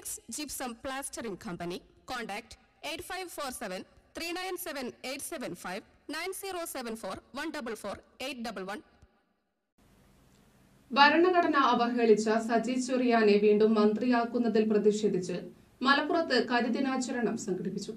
Phoenix Gypsum Plastering Company. Contact 8547 397 875 9074 144 811. ഭരണഘടന അവഹേളിച്ച സജി ചെറിയാനെ വീണ്ടും മന്ത്രിയാക്കുന്നതിൽ പ്രതിഷേധിച്ച് മലപ്പുറത്ത് കരിദിനാചരണം സംഘടിപ്പിച്ചു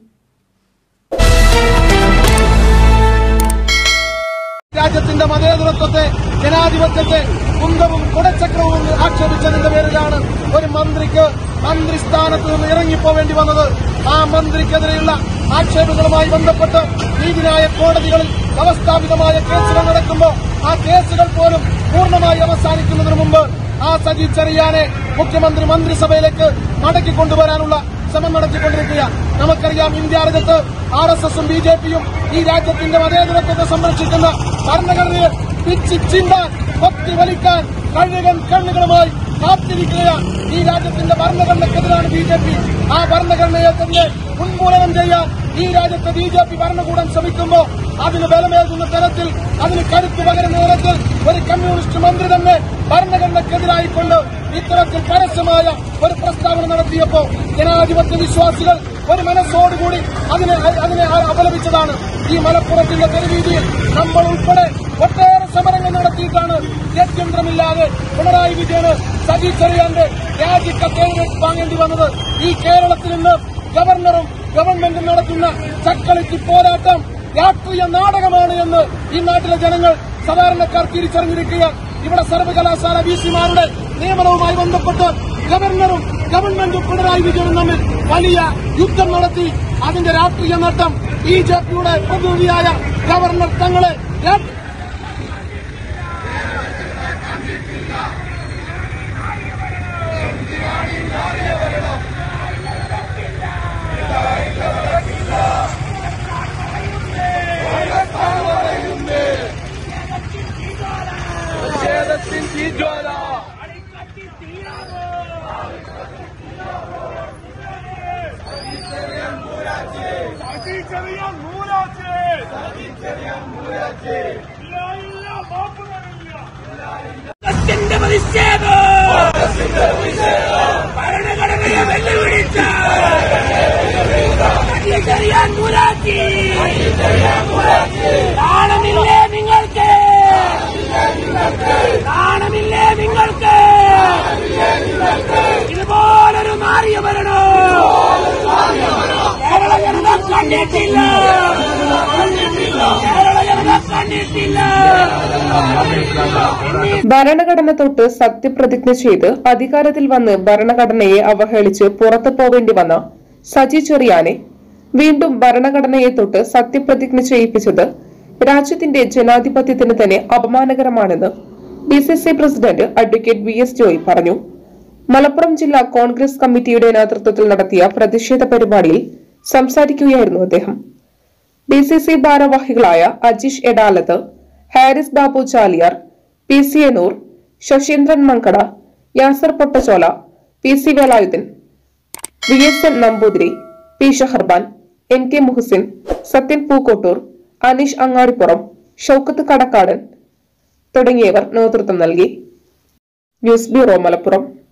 രാജ്യത്തിന്റെ മതേതരത്വത്തെ ജനാധിപത്യത്തെ കുന്തവും കുടച്ചക്രവും ആക്ഷേപിച്ചതിന്റെ പേരിലാണ് ഒരു മന്ത്രിക്ക് മന്ത്രിസ്ഥാനത്ത് നിന്ന് ഇറങ്ങിപ്പോവേണ്ടി വന്നത് ആ മന്ത്രിക്കെതിരെയുള്ള ആക്ഷേപങ്ങളുമായി ബന്ധപ്പെട്ട് നീതിന്യായ കോടതികളിൽ വ്യവസ്ഥാപിതമായ കേസുകൾ നടക്കുമ്പോൾ ആ കേസുകൾ പോലും പൂർണ്ണമായി അവസാനിക്കുന്നതിന് മുമ്പ് ആ സജി ചെറിയാനെ മുഖ്യമന്ത്രി മന്ത്രിസഭയിലേക്ക് മടക്കിക്കൊണ്ടുവരാനുള്ള ശ്രമം നടത്തിക്കൊണ്ടിരിക്കുക നമുക്കറിയാം ഇന്ത്യ രാജ്യത്ത് ആർ എസ് എസും ബി ജെ പിയും ഈ രാജ്യത്തിന്റെ മതേതരത്വത്തെ സംരക്ഷിക്കുന്ന ഭരണഘടനയെ പിച്ചി ചിന്താൻ കൊത്തി വലിക്കാൻ കഴുകൻ കണ്ണുകളുമായി കാത്തിരിക്കുകയാണ് ഈ രാജ്യത്തിന്റെ ഭരണഘടനക്കെതിരാണ് ബി ജെ പി ആ ഭരണഘടനയെ തന്നെ ഉന്മൂലനം ചെയ്യാൻ ഈ രാജ്യത്തെ ബി ജെ പി ഭരണകൂടം ശ്രമിക്കുമ്പോൾ അതിന് ബലമേകുന്ന തരത്തിൽ അതിന് കരുത്ത് പകരുന്ന തരത്തിൽ ഒരു കമ്മ്യൂണിസ്റ്റ് മന്ത്രി തന്നെ ഭരണഘടനക്കെതിരായിക്കൊണ്ട് ഇത്തരത്തിൽ പരസ്യമായ ഒരു പ്രസ്താവന നടത്തിയപ്പോ ജനാധിപത്യ വിശ്വാസികൾ ഒരു മനസ്സോടുകൂടി അതിനെ അതിനെ അപലപിച്ചതാണ് ഈ മലപ്പുറത്തിന്റെ തെരുവീതിയിൽ നമ്മൾ ഉൾപ്പെടെ ഒട്ടേറെ സമരങ്ങൾ നടത്തിയിട്ടാണ് ഗത്യന്തരമില്ലാതെ പിണറായി വിജയന് സജി ചെറിയാന്റെ രാജിക്കത്തേഴ് വാങ്ങേണ്ടി വന്നത് ഈ കേരളത്തിൽ നിന്ന് ഗവർണറും ഗവൺമെന്റും നടത്തുന്ന ചക്കളിക്ക് പോരാട്ടം രാഷ്ട്രീയ നാടകമാണ് എന്ന് ഈ നാട്ടിലെ ജനങ്ങൾ സാധാരണക്കാർ തിരിച്ചറിഞ്ഞിരിക്കുക ഇവിടെ സർവകലാശാല വി സിമാരുടെ നിയമനവുമായി ബന്ധപ്പെട്ട് ഗവർണറും ഗവൺമെന്റും പിണറായി വിജയനും തമ്മിൽ വലിയ യുദ്ധം നടത്തി അതിന്റെ രാഷ്ട്രീയ നേട്ടം ബി ജെ പിയുടെ പ്രതിനിധിയായ ഗവർണർ തങ്ങളെ രാ- ചെറിയാൻ മൂരാച്ചേ ചെറിയാൻ മൂരാച്ചേ ഇല്ല ഇല്ല മാപ്പുകളില്ല ത്തിന്റെ പ്രതിഷേധം ഭരണഘടനയെ വെല്ലുവിളിച്ച ചെറിയാൻ മൂരാച്ചി നാണമില്ലേ നിങ്ങൾക്ക് നാണമില്ലേ നിങ്ങൾക്ക് ഇതുപോലൊരു മാറിയ ഭരണോ കേരള ജനത കണ്ടിട്ടില്ല കേരള ജനത കണ്ടിട്ടില്ല ഭരണഘടന തൊട്ട് സത്യപ്രതിജ്ഞ ചെയ്ത് അധികാരത്തിൽ വന്ന് ഭരണഘടനയെ അവഹേളിച്ച് പുറത്തു പോവേണ്ടി വന്ന സജി ചെറിയാനെ വീണ്ടും ഭരണഘടനയെ തൊട്ട് സത്യപ്രതിജ്ഞ ചെയ്യിപ്പിച്ചത് രാജ്യത്തിന്റെ ജനാധിപത്യത്തിന് തന്നെ അപമാനകരമാണെന്ന് B C C president advocate V S Joy പറഞ്ഞു മലപ്പുറം ജില്ലാ കോൺഗ്രസ് കമ്മിറ്റിയുടെ നേതൃത്വത്തിൽ നടത്തിയ പ്രതിഷേധ പരിപാടിയിൽ സംസാരിക്കുകയായിരുന്നു അദ്ദേഹം ഡി സി സി ഭാരവാഹികളായ Ajeesh Edalath Haris Babu Chaliyar P C Enoor Sasheendran Mankada Yasar Pottachola P C Velayudhan V S N Namboothiri P Shaharban N K Muhasin Sathyan Pookkottur Aneesh Angadippuram Shoukath Kadakkadan തുടങ്ങിയവർ നേതൃത്വം നൽകി ന്യൂസ് ബ്യൂറോ മലപ്പുറം